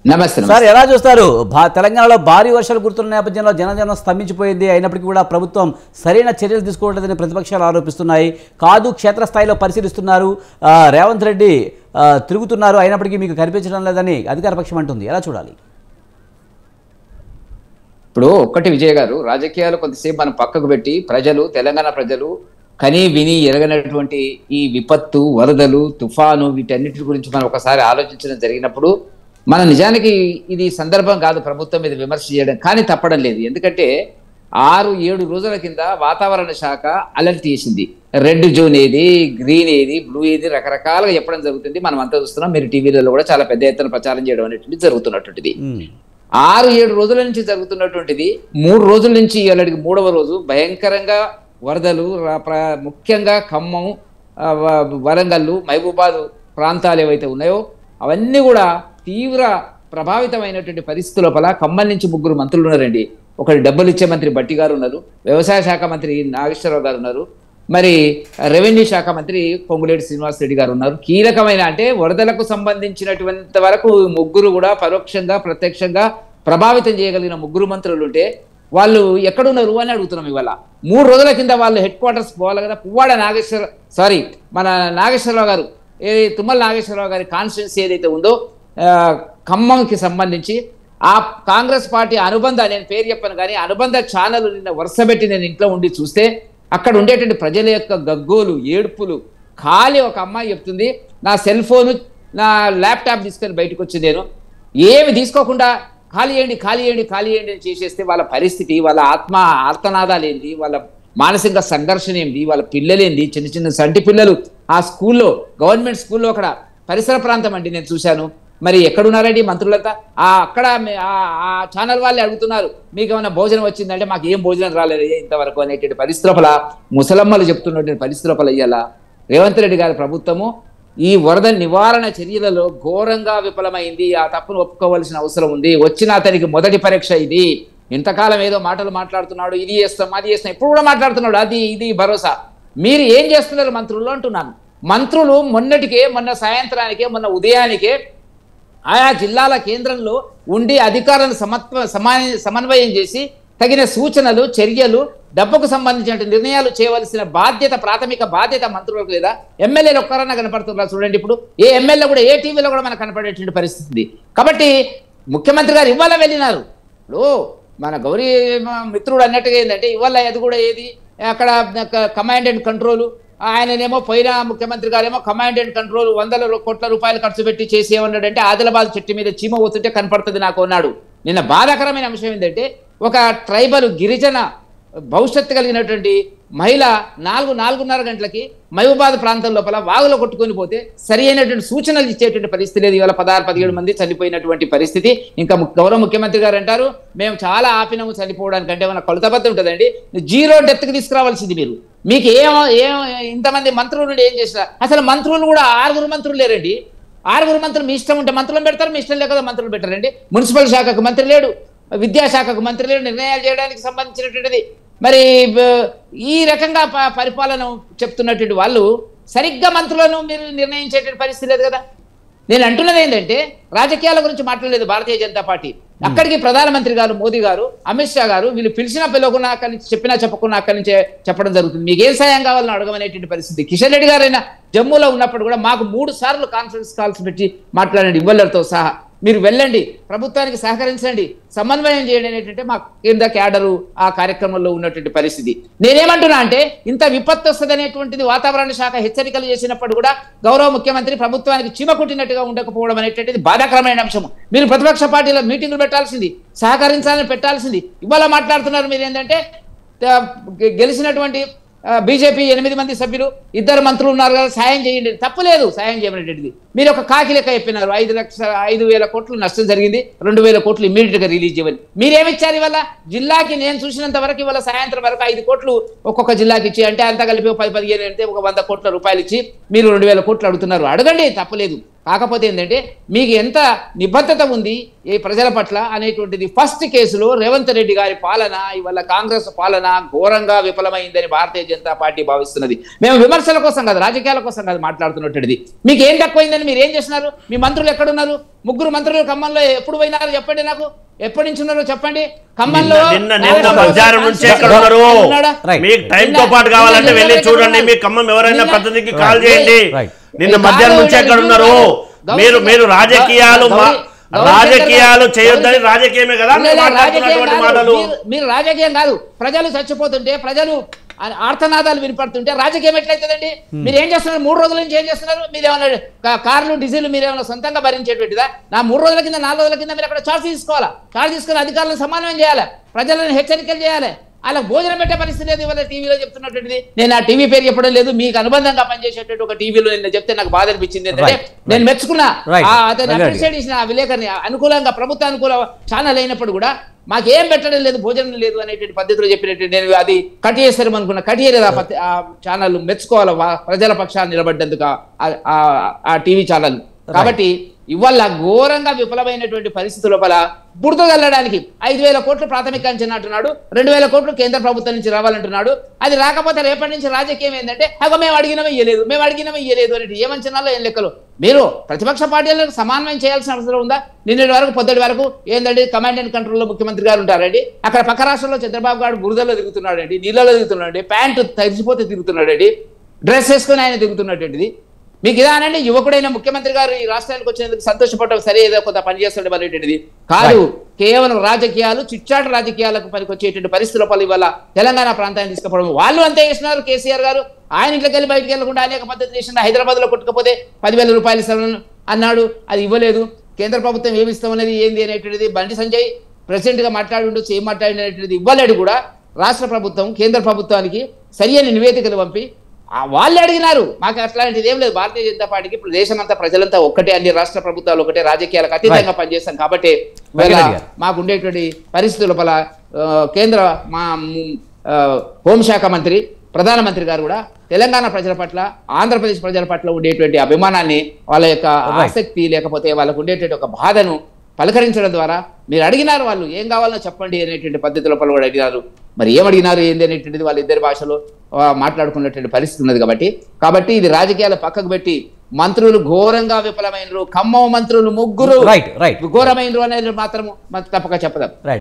నమస్తే నమస్తే. సార్ ఎలా చూస్తారు భా- తెలంగాణలో భారీ వర్షాలు కురుతున్న నేపథ్యంలో జనజనం స్తంభించిపోయింది అయినప్పటికీ కూడా ప్రభుత్వం సరైన చర్యలు తీసుకోవట్లేదని ప్రతిపక్షాలు ఆరోపిస్తున్నాయి కాదు క్షేత్రస్థాయిలో పరిశీలిస్తున్నారు ఆ, రేవంత్ రెడ్డి ఆ, తిరుగుతున్నారు అయినప్పటికీ మీకు కనిపించడం లేదని అధికార పక్షం అంటుంది ఎలా చూడాలి ఇప్పుడు ఒక్కటి విజయ్ గారు రాజకీయాలు కొద్దిసేపు మనం పక్కకు పెట్టి ప్రజలు తెలంగాణ ప్రజలు కని విని ఎరగనటువంటి ఈ విపత్తు వరదలు తుఫాను వీటన్నిటి గురించి మనం ఒకసారి ఆలోచించడం జరిగినప్పుడు మన నిజానికి ఇది సందర్భం కాదు ప్రభుత్వం మీద విమర్శ చేయడం కానీ తప్పడం లేదు ఎందుకంటే ఆరు ఏడు రోజుల కింద వాతావరణ శాఖ అలర్ట్ చేసింది రెడ్ జోన్ ఏది గ్రీన్ ఏది బ్లూ ఏది రకరకాలుగా చెప్పడం జరుగుతుంది మనం అంతా చూస్తున్నాం మీరు టీవీలలో కూడా చాలా పెద్ద ఎత్తున ప్రచారం చేయడం అనేటువంటిది జరుగుతున్నటువంటిది ఉమ్. ఆరు ఏడు రోజుల నుంచి జరుగుతున్నటువంటిది మూడు రోజుల నుంచి ఇవాళకి మూడవ రోజు భయంకరంగా వరదలు రా- ప్ర- ముఖ్యంగా ఖమ్మం ఆ, వ- వరంగల్ మహబూబాద్ ప్రాంతాలు ఏవైతే ఉన్నాయో అవన్నీ కూడా తీవ్ర ప్రభావితమైనటువంటి పరిస్థితి లోపల ఖమ్మం నుంచి ముగ్గురు మంత్రులు ఉన్నారండి ఒకటి డబ్బులు ఇచ్చే మంత్రి బట్టి గారు ఉన్నారు వ్యవసాయ శాఖ మంత్రి నాగేశ్వరరావు గారు ఉన్నారు మరి రెవెన్యూ శాఖ మంత్రి పొంగులేటి శ్రీనివాస్ రెడ్డి గారు ఉన్నారు కీలకమైన అంటే వరదలకు సంబంధించినటువంటి వరకు ఈ ముగ్గురు కూడా పరోక్షంగా ప్రత్యక్షంగా ప్రభావితం చేయగలిగిన ముగ్గురు మంత్రులు ఉంటే వాళ్ళు ఎక్కడున్నారు అని అడుగుతున్నాం ఇవాళ మూడు రోజుల కింద వాళ్ళు హెడ్ క్వార్టర్స్ పోవాలి కదా పువ్వాడ నాగేశ్వర సారీ మన నాగేశ్వరరావు గారు ఏది తుమ్మల నాగేశ్వరరావు గారి కాన్స్టిట్యున్సీ ఏదైతే ఉందో ఆ, ఖమ్మంకి సంబంధించి ఆ కాంగ్రెస్ పార్టీ అనుబంధ నేను పేరు చెప్పను కానీ అనుబంధ ఛానల్ నిన్న వరుసపెట్టి నేను ఇంట్లో ఉండి చూస్తే అక్కడ ఉండేటువంటి ప్రజల యొక్క గగ్గోలు ఏడుపులు ఖాళీ ఒక అమ్మాయి చెప్తుంది నా సెల్ ఫోను నా ల్యాప్టాప్ తీసుకొని బయటకు వచ్చి నేను ఏమి తీసుకోకుండా ఖాళీ చేయండి ఖాళీ చేయండి ఖాళీ చేయండి అని చేసేస్తే వాళ్ళ పరిస్థితి వాళ్ళ ఆత్మ ఆర్తనాదాలు ఏంది వాళ్ళ మానసిక సంఘర్షణ ఏంది వాళ్ళ పిల్లలేంది చిన్న చిన్న సంటి పిల్లలు ఆ స్కూల్లో గవర్నమెంట్ స్కూల్లో అక్కడ పరిసర ప్రాంతం అండి నేను చూశాను మరి ఎక్కడున్నారండి మంత్రులంతా ఆ అక్కడ మే- ఆ- ఆ ఛానల్ వాళ్ళే అడుగుతున్నారు మీకు ఏమైనా భోజనం వచ్చిందంటే మాకు ఏం భోజనం రాలేదు ఇంతవరకు అనేటువంటి పరిస్థితి లోపల ముసలమ్మలు చెప్తున్నటువంటి పరిస్థితి లోపల ఇయ్యాల రేవంత్ రెడ్డి గారి ప్రభుత్వము ఈ వరద నివారణ చర్యలలో ఘోరంగా విఫలమైంది ఆ తప్పును ఒప్పుకోవాల్సిన అవసరం ఉంది వచ్చిన అతనికి మొదటి పరీక్ష ఇది ఇంతకాలం ఏదో మాటలు మాట్లాడుతున్నాడు ఇది చేస్తాం అది చేస్తాం ఇప్పుడు కూడా మాట్లాడుతున్నాడు అది ఇది భరోసా మీరు ఏం చేస్తున్నారు మంత్రులు అంటున్నాను మంత్రులు మొన్నటికే మొన్న సాయంత్రానికే మొన్న ఉదయానికే ఆయా జిల్లాల కేంద్రంలో ఉండి అధికారులను సమత్వ సమా- సమన్వయం చేసి తగిన సూచనలు చర్యలు డబ్బుకు సంబంధించిన నిర్ణయాలు చేయవలసిన బాధ్యత ప్రాథమిక బాధ్యత మంత్రులకు లేదా ఎమ్మెల్యేలు ఒక్కరన్నా కనపడుతున్నారు చూడండి ఇప్పుడు ఏ ఎమ్మెల్యే కూడా ఏ టీవీలో కూడా మనకు కనపడేటువంటి పరిస్థితి ఉంది కాబట్టి ముఖ్యమంత్రి గారు ఇవాళ వెళ్ళినారు ఇప్పుడు మన గౌరీ మిత్రుడు అన్నట్టుగా ఏంటంటే ఇవాళ అది కూడా ఏది అక్కడ కమాండ్ అండ్ కంట్రోల్ ఆయననేమో పోయిన ముఖ్యమంత్రి గారేమో కమాండ్ అండ్ కంట్రోల్ వందల రూ- కోట్ల రూపాయలు ఖర్చు పెట్టి చేసి ఏమన్నాడంటే ఆదిలాబాద్ చెట్టు మీద చీమ పోతుంటే కనపడుతుంది నాకు అన్నాడు నిన్న బాధాకరమైన అంశం ఏంటంటే ఒక ట్రైబల్ గిరిజన భవిష్యత్తు కలిగినటువంటి మహిళ నాలుగు నాలుగున్నర గంటలకి మహబూబాద్ ప్రాంతం లోపల వాగులో కొట్టుకొని పోతే సరి అయినటువంటి సూచనలు ఇచ్చేటువంటి పరిస్థితి లేదు ఇవాళ పదహారు పదిహేడు మంది చనిపోయినటువంటి పరిస్థితి ఇంకా ము- గౌరవ ముఖ్యమంత్రి గారు అంటారు మేము చాలా ఆపినాము చనిపోవడానికి అంటే మన కొలతబద్ద ఉంటుందండి జీరో డెత్కి తీసుకురావాల్సింది మీరు మీకు ఏం ఏం ఇంతమంది మంత్రులు నుండి ఏం చేసినా అసలు మంత్రులు కూడా ఆరుగురు మంత్రులు లేరండి ఆరుగురు మంత్రులు మీ ఇష్టం ఉంటే మంత్రులను పెడతారు మీ ఇష్టం లేకపోతే మంత్రులు పెట్టారండి మున్సిపల్ శాఖకు మంత్రి లేడు విద్యాశాఖకు మంత్రి లేడు నిర్ణయాలు చేయడానికి సంబంధించినటువంటిది మరి బ- ఈ రకంగా ప- పరిపాలన చెప్తున్నటువంటి వాళ్ళు సరిగ్గా మంత్రులను మీరు నిర్ణయించేటువంటి పరిస్థితి లేదు కదా నేను అంటున్నది ఏంటంటే రాజకీయాల గురించి మాట్లాడలేదు భారతీయ జనతా పార్టీ అక్కడికి ప్రధానమంత్రి గారు మోదీ గారు అమిత్ షా గారు వీళ్ళు పిలిచినా పిలవకున్నా అక్కడి నుంచి చెప్పినా చెప్పకుండా అక్కడి నుంచే చెప్పడం జరుగుతుంది మీకు ఏం సాయం కావాలని అడగమనేటువంటి పరిస్థితి కిషన్ రెడ్డి గారైనా జమ్మూలో ఉన్నప్పుడు కూడా మాకు మూడు సార్లు కాన్ఫరెన్స్ కాల్స్ పెట్టి మాట్లాడండి ఇవ్వలతో సహా మీరు వెళ్ళండి ప్రభుత్వానికి సహకరించండి సమన్వయం చేయండి అనేటంటే మా కేంద్ర క్యాడరు ఆ కార్యక్రమంలో ఉన్నటువంటి పరిస్థితి నేనేమంటున్నా అంటే ఇంత విపత్తు వస్తుందనేటువంటిది వాతావరణ శాఖ హెచ్చరికలు చేసినప్పుడు కూడా గౌరవ ముఖ్యమంత్రి ప్రభుత్వానికి చీమ కుట్టినట్టుగా ఉండకపోవడం అనేటువంటిది బాధాకరమైన అంశం మీరు ప్రతిపక్ష పార్టీలో మీటింగులు పెట్టాల్సింది సహకరించాలని పెట్టాల్సింది ఇవాళ మాట్లాడుతున్నారు మీరు ఏంటంటే ఆ, గె- గెలిచినటువంటి బీజేపీ ఎనిమిది మంది సభ్యులు ఇద్దరు మంత్రులు ఉన్నారు కదా సాయం చేయండి తప్పులేదు సాయం చేయమనేటువంటిది మీరు ఒక కాకి లెక్క చెప్పినారు ఐదు లక్షల ఐదు వేల కోట్లు నష్టం జరిగింది రెండు వేల కోట్లు ఇమీడియట్ గా రిలీజ్ చేయమని మీరేమిచ్చారు ఇవాళ జిల్లాకి నేను చూసినంత వరకు ఇవాళ సాయంత్రం వరకు ఐదు కోట్లు ఒక్కొక్క జిల్లాకి ఇచ్చి అంటే అంతా కలిపి ఒక పది పదిహేను అంటే ఒక వంద కోట్ల రూపాయలు ఇచ్చి మీరు రెండు వేల కోట్లు అడుగుతున్నారు అడగండి తప్పులేదు కాకపోతే ఏంటంటే మీకు ఎంత నిబద్ధత ఉంది ఈ ప్రజల పట్ల అనేటువంటిది ఫస్ట్ కేసులో రేవంత్ రెడ్డి గారి పాలన ఇవాళ కాంగ్రెస్ పాలన ఘోరంగా విఫలమైందని భారతీయ జనతా పార్టీ భావిస్తున్నది మేము విమర్శల కోసం కాదు రాజకీయాల కోసం కాదు మాట్లాడుతున్నటువంటిది మీకు ఏం తక్కువైందని మీరు ఏం చేస్తున్నారు మీ మంత్రులు ఎక్కడున్నారు ముగ్గురు మంత్రులు ఖమ్మంలో ఎప్పుడు పోయినారు చెప్పండి నాకు ఎప్పటి నుంచి ఉన్నారో చెప్పండి ఖమ్మంలో నిన్న నిన్న మధ్యాహ్నం నుంచి ఎక్కడ ఉన్నారు ఉన్నాడా? Right. మీకు టైం తో పాటు కావాలంటే నిన్న వెళ్ళి ఎక్కడ చూడండి ఉన్నారు? మీ ఖమ్మం ఎవరైనా నిన్న- ప్రతినిధికి కాల్ Right. చేయండి Right. నిన్న కాదు, మధ్యాహ్నం నుంచి ఎక్కడ ఉన్నారు గౌరీ- మీరు మీరు గౌరీ- రాజకీయాలు మా- గౌరీ- గౌరీ రాజకీయాలు శంకర్ చేయొద్దని గౌరీ- రాజకీయమే కదా మీరు లేదు, రాజకీయం మాట్లాడుతున్నటువంటి కాదు. మాటలు మీరు- మీరు రాజకీయం కాదు ప్రజలు చచ్చిపోతుంటే ప్రజలు ఆ- ఆర్తనాదాలు వినపడుతుంటే రాజకీయం ఎట్లయితుందండి మీరు ఏం చేస్తున్నారు మూడు రోజుల నుంచి ఏం చేస్తున్నారు మీరు ఏమైనా కా- కార్లు డీజిల్ మీరు ఏమైనా సొంతంగా భరించేటువంటిదా నా మూడు రోజుల కింద నాలుగు రోజుల కింద మీరు అక్కడ చార్జ్ తీసుకోవాలా చార్జ్ తీసుకుని అధికారులను సమానం చేయాలి ప్రజలను హెచ్చరికలు చేయాలి అలా భోజనం పెట్టే పరిస్థితి లేదు ఇవాళ టీవీలో చెప్తున్నటువంటిది నేను ఆ టీవీ పేరు చెప్పడం లేదు మీకు అనుబంధంగా పనిచేసేటువంటి ఒక టీవీలో నిన్న చెప్తే నాకు బాధ అనిపించింది ఏంటంటే Right, నేను మెచ్చుకున్నా Right. ఆ అతను Very good. appreciate చేసిన ఆ విలేకరిని అనుకూలంగా ప్రభుత్వ అనుకూల ఛానల్ అయినప్పుడు కూడా మాకేం పెట్టడం లేదు భోజనం లేదు అనేటువంటి పద్ధతిలో చెప్పినట్టు నేను అది కట్ చేస్తారు అనుకున్నా కట్ చేయలేదు ఆ పద్ధ- ఆ ఛానల్ మెచ్చుకోవాలి వా- ప్రజల పక్షాన్ని నిలబడ్డందుకు ఆ- ఆ- ఆ టీవీ ఛానల్ కాబట్టి ఇవాళ ఘోరంగా విఫలమైనటువంటి పరిస్థితి లోపల బురద చల్లడానికి ఐదు వేల కోట్లు ప్రాథమిక అంచనా అంటున్నాడు రెండు వేల కోట్లు కేంద్ర ప్రభుత్వం నుంచి రావాలంటున్నాడు అది రాకపోతే రేపటి నుంచి రాజకీయం ఏంటంటే అగో మేము అడిగినవి ఇయ్యలేదు మేము అడిగినవి ఇయ్యలేదు అనేది ఏ అంచనాలో ఏం లెక్కలు మీరు ప్రతిపక్ష పార్టీలకు సమన్వయం చేయాల్సిన అవసరం ఉందా నిన్నటి వరకు పొద్దుటి వరకు ఏంటంటే కమాండ్ అండ్ కంట్రోల్లో ముఖ్యమంత్రి గారు ఉంటారండి అక్కడ పక్క రాష్ట్రంలో చంద్రబాబు గారు బురదలో తిరుగుతున్నాడండి నీళ్ళలో తిరుగుతున్నాడండి ప్యాంటు తడిసిపోతే తిరుగుతున్నాడండి డ్రెస్ వేసుకొని ఆయన తిరుగుతున్నటువంటిది మీకు ఇదానండి యువకుడైన ముఖ్యమంత్రి గారు ఈ రాష్ట్రానికి వచ్చినందుకు సంతోషపడడం సరే ఏదో కొంత పని చేస్తుండే అనేటువంటిది కాదు కేవలం రాజకీయాలు చిచ్చాటు రాజకీయాలకు పనికొచ్చేటువంటి పరిస్థితుల పలు ఇవాళ తెలంగాణ ప్రాంతాన్ని తీసుకుపోవడం వాళ్ళు అంతే చేస్తున్నారు కేసీఆర్ గారు ఆయన ఇంట్లోకి వెళ్ళి బయటికి వెళ్ళకుండా అనేక పద్ధతి చేసిన హైదరాబాద్ లో కొట్టుకపోతే పదివేల రూపాయలు ఇస్తామని అన్నాడు అది ఇవ్వలేదు కేంద్ర ప్రభుత్వం ఏమి ఇస్తామనేది ఏంది అనేటువంటిది బండి సంజయ్ ప్రెసిడెంట్ గా మాట్లాడి ఉండొచ్చు ఏం మాట్లాడి అనేటువంటిది ఇవ్వలేడు కూడా రాష్ట్ర ప్రభుత్వం కేంద్ర ప్రభుత్వానికి సరి అయిన నివేదికలు పంపి ఆ వాళ్ళే అడిగినారు మాకు అట్లాంటిది ఏం లేదు భారతీయ జనతా పార్టీకి ఇప్పుడు దేశమంతా ప్రజలంతా ఒక్కటే అన్ని రాష్ట్ర ప్రభుత్వాలు ఒకటే రాజకీయాలకు అతీతంగా పనిచేస్తాం కాబట్టి వెంకయ్య ఇవాళ గారు. మాకు ఉండేటువంటి పరిస్థితుల లోపల ఆ, కేంద్ర మా మ్, ఆ, హోంశాఖ మంత్రి ప్రధానమంత్రి గారు కూడా తెలంగాణ ప్రజల పట్ల ఆంధ్రప్రదేశ్ ప్రజల పట్ల ఉండేటువంటి అభిమానాన్ని వాళ్ళ యొక్క Right. ఆసక్తి లేకపోతే వాళ్ళకు ఉండేటువంటి ఒక బాధను పలకరించడం ద్వారా మీరు అడిగినారు వాళ్ళు ఏం కావాలో చెప్పండి అనేటువంటి పద్ధతి లోపల కూడా అడిగినారు మరి ఏం అడిగినారు ఏంది అనేటువంటిది వాళ్ళ ఇద్దరి భాషలో ఆ, మాట్లాడుకున్నటువంటి పరిస్థితి ఉన్నది కాబట్టి కాబట్టి ఇది రాజకీయాలు పక్కకు పెట్టి మంత్రులు ఘోరంగా విఫలమైనరు ఖమ్మం మంత్రులు ముగ్గురు రైట్ రైట్ ఘోరమైనరు అనేది మాత్రం తప్పక చెప్పదాం రైట్